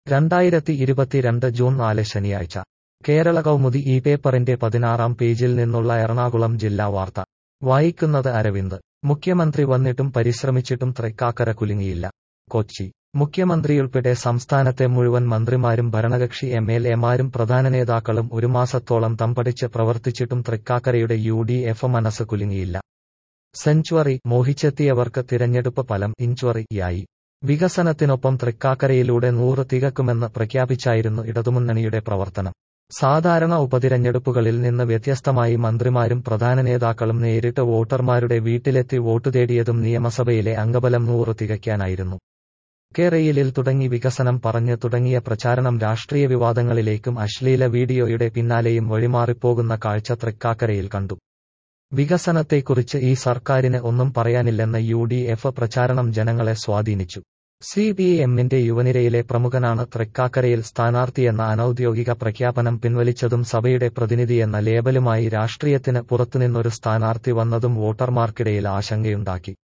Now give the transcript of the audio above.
രണ്ടായിരത്തി ഇരുപത്തിരണ്ട് ജൂൺ നാല് ശനിയാഴ്ച കേരള കൗമുദി ഈ പേപ്പറിന്റെ പതിനാറാം പേജിൽ നിന്നുള്ള എറണാകുളം ജില്ലാ വാർത്ത വായിക്കുന്നത് അരവിന്ദ് മുഖ്യമന്ത്രി വന്നിട്ടും പരിശ്രമിച്ചിട്ടും തൃക്കാക്കര കുലുങ്ങിയില്ല കൊച്ചി മുഖ്യമന്ത്രിയുൾപ്പെടെ സംസ്ഥാനത്തെ മുഴുവൻ മന്ത്രിമാരും ഭരണകക്ഷി എം എൽ എമാരും പ്രധാന നേതാക്കളും ഒരു മാസത്തോളം തമ്പടിച്ച് പ്രവർത്തിച്ചിട്ടും തൃക്കാക്കരയുടെ യു ഡി എഫ് മനസ്സ് കുലുങ്ങിയില്ല സെഞ്ചുറി മോഹിച്ചെത്തിയവർക്ക് തിരഞ്ഞെടുപ്പ് ഫലം ഇഞ്ചുറിയായി വികസനത്തിനൊപ്പം തൃക്കാക്കരയിലൂടെ നൂറ് തികക്കുമെന്ന് പ്രഖ്യാപിച്ചായിരുന്നു ഇടതുമുന്നണിയുടെ പ്രവർത്തനം സാധാരണ ഉപതിരഞ്ഞെടുപ്പുകളിൽ നിന്ന് വ്യത്യസ്തമായി മന്ത്രിമാരും പ്രധാന നേതാക്കളും നേരിട്ട് വോട്ടർമാരുടെ വീട്ടിലെത്തി വോട്ട് തേടിയതും നിയമസഭയിലെ അംഗബലം നൂറ് തികയ്ക്കാനായിരുന്നു കേരളയിൽ തുടങ്ങി വികസനം പറഞ്ഞു തുടങ്ങിയ പ്രചാരണം രാഷ്ട്രീയ വിവാദങ്ങളിലേക്കും അശ്ലീല വീഡിയോയുടെ പിന്നാലെയും വഴിമാറിപ്പോകുന്ന കാഴ്ച തൃക്കാക്കരയിൽ കണ്ടു വികസനത്തെക്കുറിച്ച് ഈ സർക്കാരിന് ഒന്നും പറയാനില്ലെന്ന യു ഡി എഫ് പ്രചാരണം ജനങ്ങളെ സ്വാധീനിച്ചു സി പി എമ്മിന്റെ യുവനിരയിലെ പ്രമുഖനാണ് തൃക്കാക്കരയിൽ സ്ഥാനാർത്ഥിയെന്ന അനൌദ്യോഗിക പ്രഖ്യാപനം പിൻവലിച്ചതും സഭയുടെ പ്രതിനിധിയെന്ന ലേബലുമായി രാഷ്ട്രീയത്തിന് പുറത്തുനിന്നൊരു സ്ഥാനാർത്ഥി വന്നതും വോട്ടർമാർക്കിടയിൽ ആശങ്കയുണ്ടാക്കി